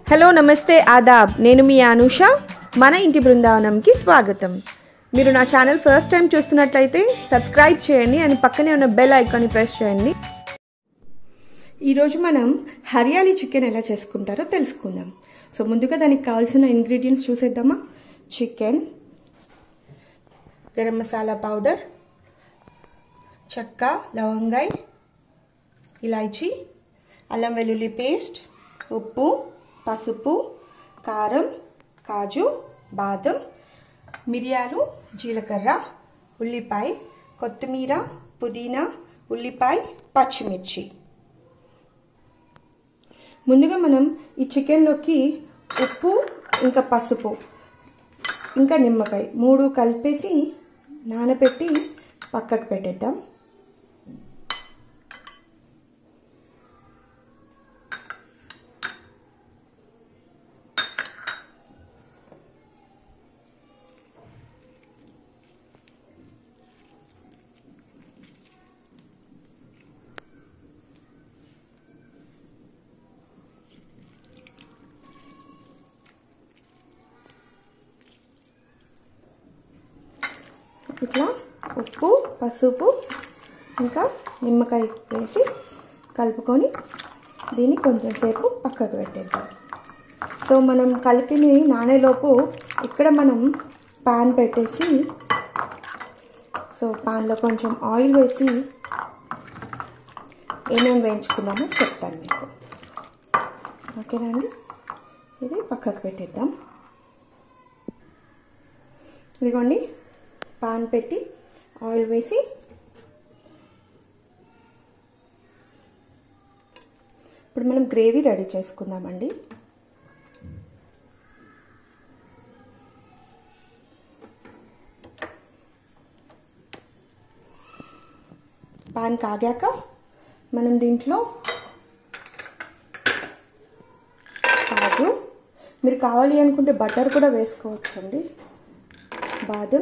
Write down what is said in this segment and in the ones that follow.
hello నమస్తే ఆదాబ్ నేను మీ అనూష మన ఇంటి బృందావనంకి స్వాగతం మీరు నా ఛానల్ ఫస్ట్ టైం చూస్తున్నట్లయితే సబ్స్క్రైబ్ చేయండి అండ్ పక్కనే ఉన్న బెల్ ఐకాన్ని ప్రెస్ చేయండి ఈరోజు మనం హరియాలీ చికెన్ ఎలా చేసుకుంటారో తెలుసుకుందాం సో ముందుగా దానికి కావాల్సిన ఇంగ్రీడియంట్స్ చూసేద్దామా చికెన్ గరం మసాలా పౌడర్ చెక్క లవంగాయ్ ఇలాచీ అల్లం వెల్లుల్లి పేస్ట్ ఉప్పు పసుపు కారం కాజు బాదం మిరియాలు జీలకర్ర ఉల్లిపాయ కొత్తిమీర పుదీనా ఉల్లిపాయ పచ్చిమిర్చి ముందుగా మనం ఈ చికెన్లోకి ఉప్పు ఇంకా పసుపు ఇంకా నిమ్మకాయ మూడు కలిపేసి నానబెట్టి పక్కకు పెట్టేద్దాం ఇట్లా ఉప్పు పసుపు ఇంకా నిమ్మకాయ వేసి కలుపుకొని దీన్ని కొంచెం సేపు పక్కకు పెట్టేద్దాం సో మనం కలిపిని నానేలోపు ఇక్కడ మనం పాన్ పెట్టేసి సో పాన్లో కొంచెం ఆయిల్ వేసి ఏమేమి వేయించుకున్నామో చెప్తాను మీకు ఓకేనా అండి ఇది పక్కకు పెట్టేద్దాం ఇదిగోండి పాన్ పెట్టి ఆయిల్ వేసి ఇప్పుడు మనం గ్రేవీ రెడీ చేసుకుందామండి పాన్ కాగాక మనం దీంట్లో కాజు మీరు కావాలి అనుకుంటే బటర్ కూడా వేసుకోవచ్చండి బాదం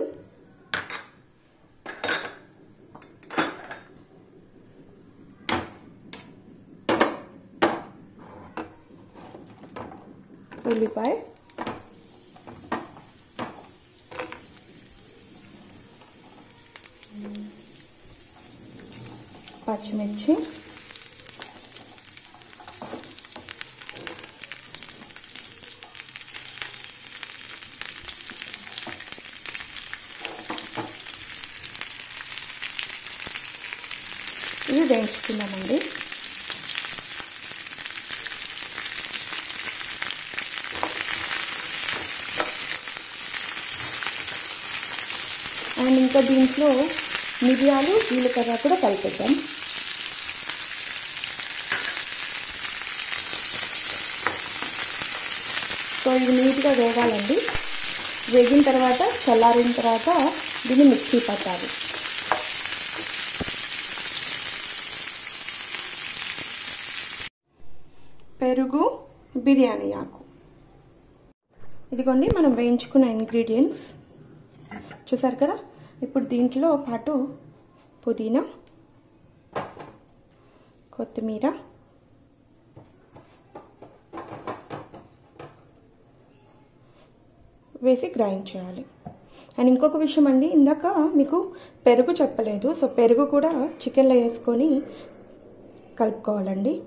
ఉల్లిపాయ పచ్చిమిర్చి ఇవి వేయించుకుందామండి అండ్ ఇంకా దీంట్లో మిరియాలు జీలకర్ర కూడా కలిపేద్దాం సో ఇది నీట్గా వేగాలండి వేగిన తర్వాత చల్లారిన తర్వాత దీన్ని మిక్సీ పట్టాలి పెరుగు బిర్యానీ ఆకు ఇదిగోండి మనం వేయించుకున్న ఇంగ్రీడియంట్స్ చూసారు కదా ఇప్పుడు దీంట్లో పాటు పుదీనా కొత్తిమీర వేసి గ్రైండ్ చేయాలి అండ్ ఇంకొక విషయం అండి ఇందాక మీకు పెరుగు చెప్పలేదు సో పెరుగు కూడా చికెన్లో వేసుకొని కలుపుకోవాలండి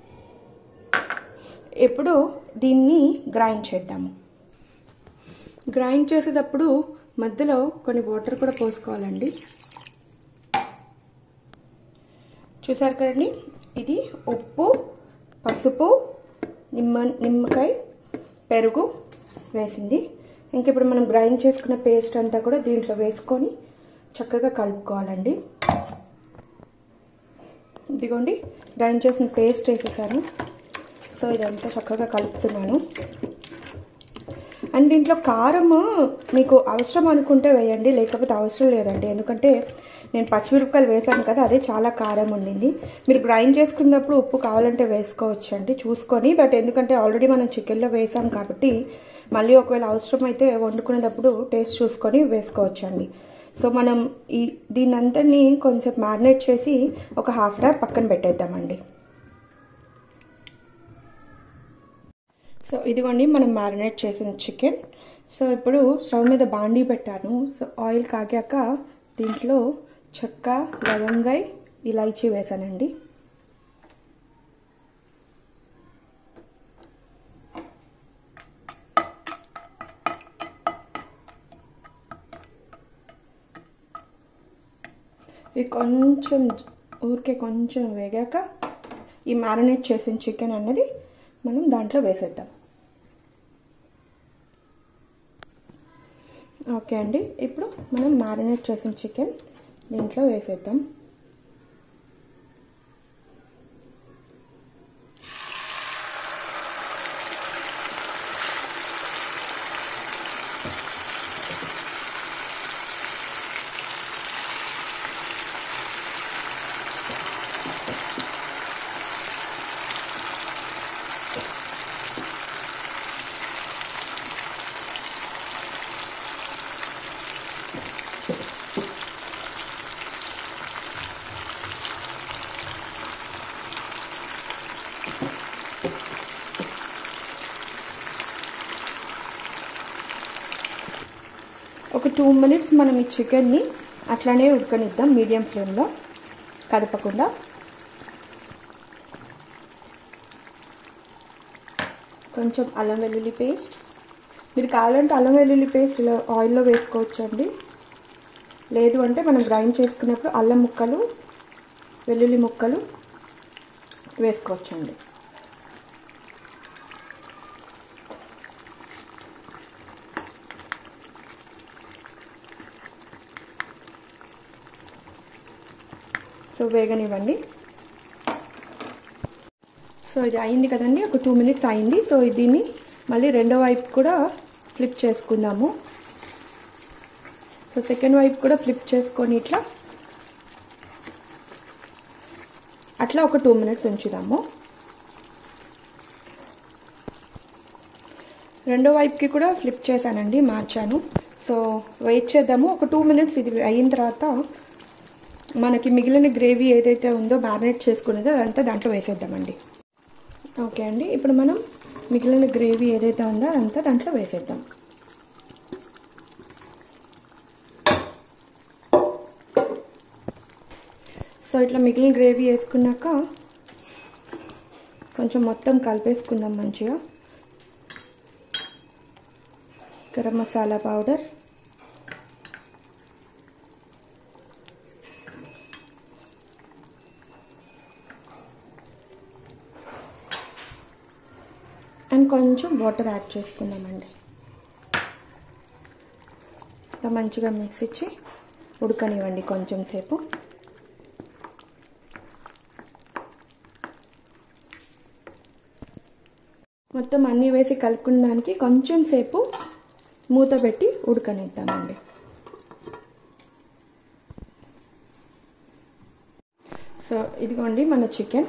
ఎప్పుడు దీన్ని గ్రైండ్ చేద్దాము గ్రైండ్ చేసేటప్పుడు మధ్యలో కొన్ని వాటర్ కూడా పోసుకోవాలండి చూసారు కదండి ఇది ఉప్పు పసుపు నిమ్మ నిమ్మకాయ పెరుగు వేసింది ఇంక ఇప్పుడు మనం గ్రైండ్ చేసుకున్న పేస్ట్ అంతా కూడా దీంట్లో వేసుకొని చక్కగా కలుపుకోవాలండి ఇదిగోండి గ్రైండ్ చేసిన పేస్ట్ వేసేసాను సో ఇదంతా చక్కగా కలుపుతున్నాను అండ్ దీంట్లో కారం మీకు అవసరం అనుకుంటే వేయండి లేకపోతే అవసరం లేదండి ఎందుకంటే నేను పచ్చిమిరపకాయలు వేసాను కదా అదే చాలా కారం ఉండింది మీరు గ్రైండ్ చేసుకున్నప్పుడు ఉప్పు కావాలంటే వేసుకోవచ్చు అండి చూసుకొని బట్ ఎందుకంటే ఆల్రెడీ మనం చికెన్లో వేసాం కాబట్టి మళ్ళీ ఒకవేళ అవసరం అయితే వండుకునేటప్పుడు టేస్ట్ చూసుకొని వేసుకోవచ్చండి సో మనం ఈ దీన్ని అంతని కొంచెం మ్యారినేట్ చేసి ఒక హాఫ్ అన్ అవర్ పక్కన పెట్టేద్దామండి సో ఇదిగోండి మనం మ్యారినేట్ చేసిన చికెన్ సో ఇప్పుడు స్టవ్ మీద బాండీ పెట్టాను సో ఆయిల్ కాగాక దీంట్లో చెక్క లవంగాయ్ ఇలాచీ వేసానండి ఇవి కొంచెం ఊరికే కొంచెం వేగాక ఈ మ్యారినేట్ చేసిన చికెన్ అన్నది మనం దాంట్లో వేసేద్దాం ఓకే అండి ఇప్పుడు మనం మ్యారినేట్ చేసిన చికెన్ దీంట్లో వేసేద్దాం ఒక టూ మినిట్స్ మనం ఈ చికెన్ని అట్లానే ఉడకనిద్దాం మీడియం ఫ్లేమ్లో కదపకుండా కొంచెం అల్లం వెల్లుల్లి పేస్ట్ మీరు కావాలంటే అల్లం వెల్లుల్లి పేస్ట్ ఇలా ఆయిల్లో వేసుకోవచ్చు అండి లేదు అంటే మనం గ్రైండ్ చేసుకున్నప్పుడు అల్లం ముక్కలు వెల్లుల్లి ముక్కలు వేసుకోవచ్చండి సో వేగనివ్వండి సో ఇది అయింది కదండి ఒక టూ మినిట్స్ అయింది సో దీన్ని మళ్ళీ రెండో వైపు కూడా ఫ్లిప్ చేసుకుందాము సో సెకండ్ వైపు కూడా ఫ్లిప్ చేసుకొని ఇట్లా అట్లా ఒక టూ మినిట్స్ ఉంచుదాము రెండో వైపుకి కూడా ఫ్లిప్ చేశానండి మార్చాను సో వెయిట్ చేద్దాము ఒక టూ మినిట్స్ ఇది అయిన తర్వాత మనకి మిగిలిన గ్రేవీ ఏదైతే ఉందో మ్యారినేట్ చేసుకునేదో అదంతా దాంట్లో వేసేద్దామండి ఓకే అండి ఇప్పుడు మనం మిగిలిన గ్రేవీ ఏదైతే ఉందో అదంతా దాంట్లో వేసేద్దాం సో ఇట్లా మిగిలిన గ్రేవీ వేసుకున్నాక కొంచెం మొత్తం కలిపేసుకుందాం మంచిగా గరం మసాలా పౌడర్ అండ్ కొంచెం వాటర్ యాడ్ చేసుకుందామండి ఇలా మంచిగా మిక్స్ ఇచ్చి ఉడకనివ్వండి కొంచెం సేపు మొత్తం అన్నీ వేసి కలుపుకున్న దానికి కొంచెం సేపు మూత పెట్టి ఉడకనిద్దామండి సో ఇదిగోండి మన చికెన్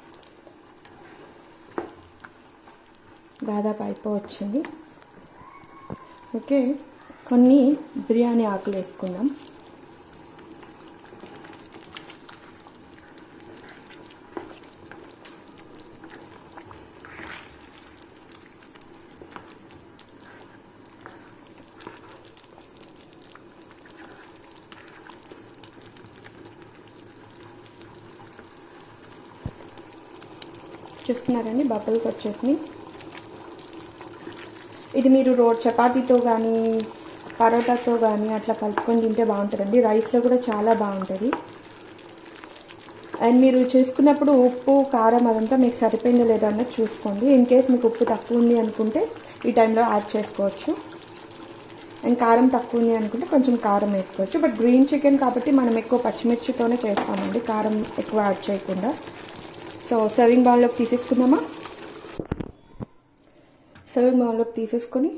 దాదాపు అయిపోవచ్చింది ఓకే కొన్ని బిర్యానీ ఆకులు వేసుకుందాం చూస్తున్నారండి బబ్బల్స్ వచ్చేసినాయి ఇది మీరు రోడ్ చపాతీతో కానీ పరోటాతో కానీ అట్లా కలుపుకొని తింటే బాగుంటుందండి రైస్లో కూడా చాలా బాగుంటుంది అండ్ మీరు చేసుకున్నప్పుడు ఉప్పు కారం అదంతా మీకు సరిపోయిందో లేదో అన్నది చూసుకోండి ఇన్ కేస్ మీకు ఉప్పు తక్కువ ఉంది అనుకుంటే ఈ టైంలో యాడ్ చేసుకోవచ్చు అండ్ కారం తక్కువ ఉంది అనుకుంటే కొంచెం కారం వేసుకోవచ్చు బట్ గ్రీన్ చికెన్ కాబట్టి మనం ఎక్కువ పచ్చిమిర్చితోనే చేస్తామండి కారం ఎక్కువ యాడ్ చేయకుండా సో సర్వింగ్ బౌల్లోకి తీసేసుకుందామా సర్వింగ్ బౌల్లోకి తీసేసుకొని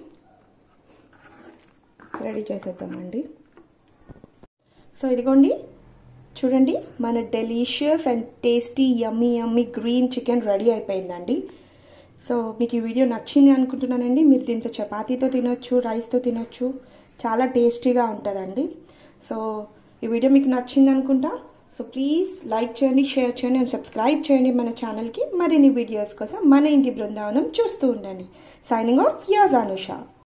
రెడీ చేసేద్దామండి సో ఇదిగోండి చూడండి మన delicious and tasty yummy yummy green chicken ready అయిపోయిందండి సో మీకు ఈ వీడియో నచ్చింది అనుకుంటున్నానండి మీరు దీంతో చపాతీతో తినొచ్చు రైస్తో తినొచ్చు చాలా టేస్టీగా ఉంటుందండి సో ఈ వీడియో మీకు నచ్చింది అనుకుంటా సో ప్లీజ్ లైక్ చేయండి షేర్ చేయండి అండ్ సబ్స్క్రైబ్ చేయండి మన ఛానల్కి మరిన్ని వీడియోస్ కోసం మన ఇంటి బృందావనం చూస్తూ ఉండండి సైనింగ్ ఆఫ్ యాజ్ అనుష